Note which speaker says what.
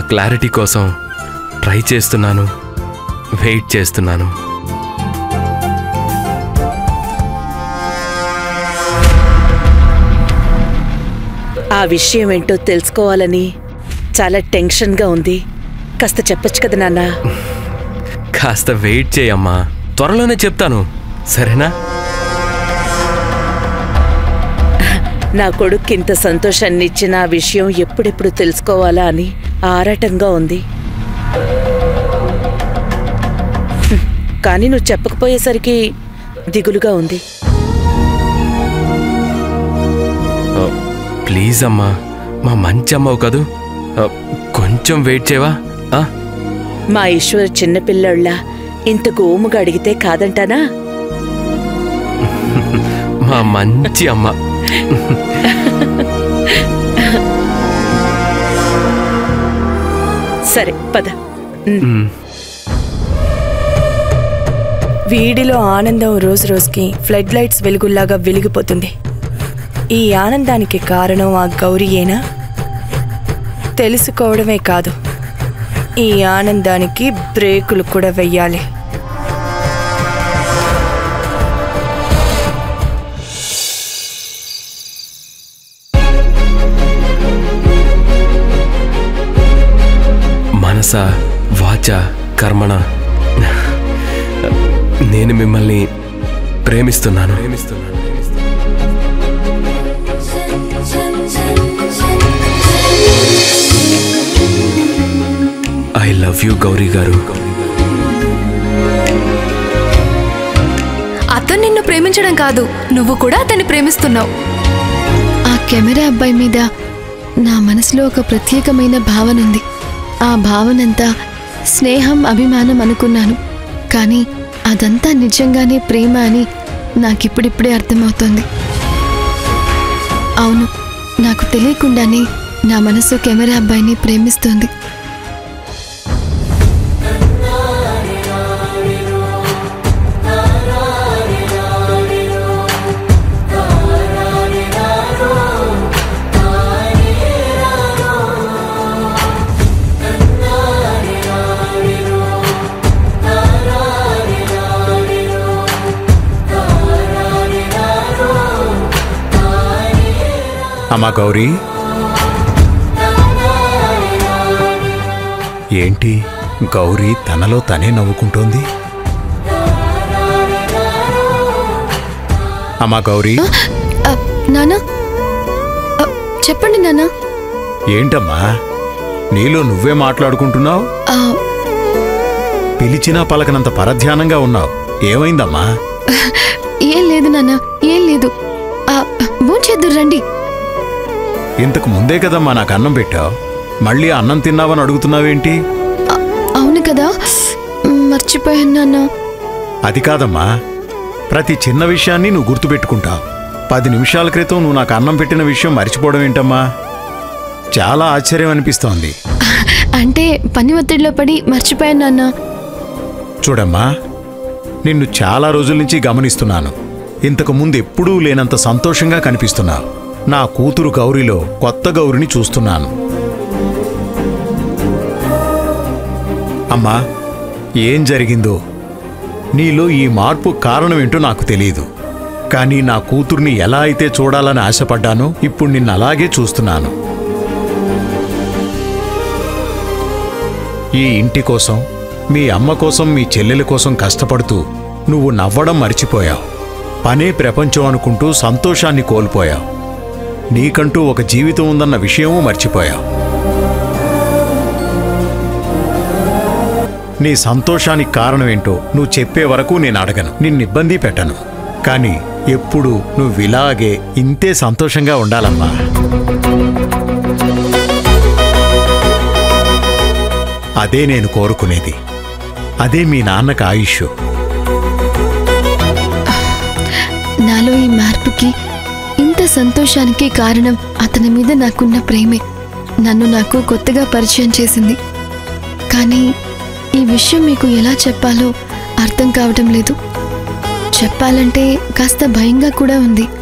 Speaker 1: Clarity కోసం try చేస్తున్నాను wait చేస్తున్నాను
Speaker 2: ఆ విషయం ఏంటో తెలుసుకోవాలని చాలా టెన్షన్గా ఉంది కాస్త చెప్పొచ్చు కదా నాన్న
Speaker 1: కాస్త వెయిట్ చేయమ్మా త్వరలోనే చెప్తాను సరేనా
Speaker 2: నా కొడుక్కి ఇంత సంతోషాన్ని ఇచ్చిన ఆ విషయం ఎప్పుడెప్పుడు తెలుసుకోవాలా అని ఆరాటంగా ఉంది హ్మ్, కానీ నువ్వు చెప్పకపోయేసరికి దిగులుగా ఉంది
Speaker 1: ఆ, ప్లీజ్ అమ్మా మా మంచి అమ్మవు కదూ ఆ, కొంచెం వెయిట్ చేయవా ఆ?
Speaker 2: మా ఈశ్వర్ చిన్నపిల్లళ్ళ ఇంత గోముగా అడిగితే కాదంటానా
Speaker 1: మా మంచి అమ్మ
Speaker 2: సరే పద
Speaker 1: మ్,
Speaker 3: వీడిలో ఆనందం రోజు రోజుకి ఫ్లడ్ లైట్స్ వెలుగుల్లాగా వెలిగిపోతుంది ఈ ఆనందానికి కారణం ఆ గౌరీయేనా తెలుసుకోవడమే కాదు ఈ ఆనందానికి బ్రేకులు కూడా వెయ్యాలి
Speaker 1: మనస వాచ కర్మణ నేను మిమ్మల్ని ప్రేమిస్తున్నాను ప్రేమిస్తున్నాను ఐ లవ్ యూ గౌరీ గారు
Speaker 4: అతను నిన్ను ప్రేమించడం కాదు నువ్వు కూడా అతన్ని ప్రేమిస్తున్నావు ఆ కెమెరా అబ్బాయి మీద నా మనసులో ఒక ప్రత్యేకమైన భావన ఉంది ఆ భావనంతా స్నేహం అభిమానం అనుకున్నాను కానీ అదంతా నిజంగానే ప్రేమ అని నాకిప్పుడిప్పుడే అర్థమవుతోంది అవును నాకు తెలియకుండానే నా మనసు కెమెరా అబ్బాయిని ప్రేమిస్తోంది
Speaker 5: అమ్మా గౌరీ ఏంటి గౌరీ తనలో తనే నవ్వుకుంటోంది అమ్మా గౌరీ
Speaker 4: ఆ, నానా ఆ, చెప్పండి నానా
Speaker 5: ఏంటమ్మా నీలో నువ్వే మాట్లాడుకుంటున్నావు
Speaker 4: ఆ,
Speaker 5: పిలిచినా పలకనంత పరధ్యానంగా ఉన్నావు ఏమైందమ్మా
Speaker 4: ఏం లేదు నాన్న ఏం లేదు భోంచేద్దురు రండి
Speaker 5: ఇంతకు ముందే కదమ్మా నాకు అన్నం పెట్టావు మళ్ళీ అన్నం తిన్నావని అడుగుతున్నావేంటి
Speaker 4: ఆ, అవును కదా మర్చిపోయాను నాన్న
Speaker 5: అది కాదమ్మా ప్రతి చిన్న విషయాన్ని నువ్వు గుర్తుపెట్టుకుంటావు పది నిమిషాల క్రితం నువ్వు నాకు అన్నం పెట్టిన విషయం మర్చిపోవడం ఏంటమ్మా చాలా ఆశ్చర్యం అనిపిస్తోంది
Speaker 4: అంటే పని ఒత్తిడిలో పడి మర్చిపోయాను నాన్న
Speaker 5: చూడమ్మా నిన్ను చాలా రోజుల నుంచి గమనిస్తున్నాను ఇంతకు ముందు ఎప్పుడూ లేనంత సంతోషంగా కనిపిస్తున్నావు నా కూతురు గౌరిలో కొత్త గౌరిని చూస్తున్నాను అమ్మా ఏం జరిగిందో నీలో ఈ మార్పు కారణమేంటో నాకు తెలియదు కానీ నా కూతుర్ని ఎలా అయితే చూడాలని ఆశపడ్డానో ఇప్పుడు నిన్ను అలాగే చూస్తున్నాను ఈ ఇంటి కోసం మీ అమ్మ కోసం మీ చెల్లెల కోసం కష్టపడుతూ నువ్వు నవ్వడం మర్చిపోయావు పనే ప్రపంచం అనుకుంటూ సంతోషాన్ని కోల్పోయావు నీకంటూ ఒక జీవితం ఉందన్న విషయమూ మర్చిపోయావు నీ సంతోషానికి కారణమేంటో నువ్వు చెప్పే వరకు నేను అడగను నిన్ను ఇబ్బంది పెట్టను కానీ ఎప్పుడు నువ్వు ఇలాగే ఇంతే సంతోషంగా ఉండాలమ్మా అదే నేను కోరుకునేది అదే మీ నాన్నకు ఆయుష్
Speaker 4: నాలో ఈ మార్పుకి ఇంత సంతోషానికి కారణం అతని మీద నాకున్న ప్రేమే నన్ను నాకు కొత్తగా పరిచయం చేసింది కానీ ఈ విషయం మీకు ఎలా చెప్పాలో అర్థం కావటం లేదు చెప్పాలంటే కాస్త భయంగా కూడా ఉంది